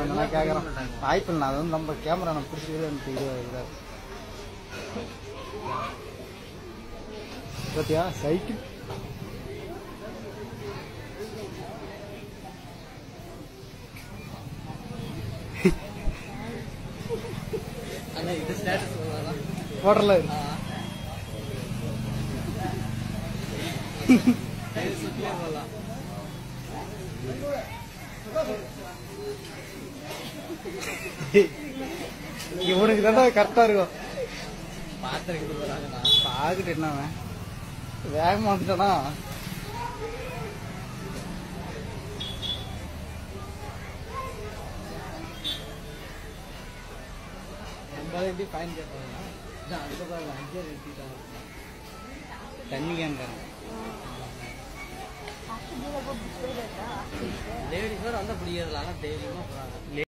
நான் கேட்குறேன் வாய்ப்பு இல்லை அது வந்து நம்ம கேமரா நம்ம பிடிச்சிக்கிறது எனக்கு இது இதாக பார்த்தியா சைக்கிள் அண்ணா இது ஸ்டேட்டஸ் சொல்லலாம் போடல இது சுற்றிலே போடலாம் இவனுக்கு தான் கரெக்டாக இருக்கும் பார்த்துருக்கு போகிறாங்கண்ணா பார்த்துட்டு என்ன அவன் வேகமாக வந்துட்டானா நம்மளால எப்படி ஃபைன் கேட்பாங்க அதுக்கப்புறம் அஞ்சே நிறுத்திட்டாங்க தண்ணி கேன்காரன் லேடிஸ் வேறு வந்தால் பிடிக்கிறதில்ல ஆனால் தைரியமாக போகிறாங்க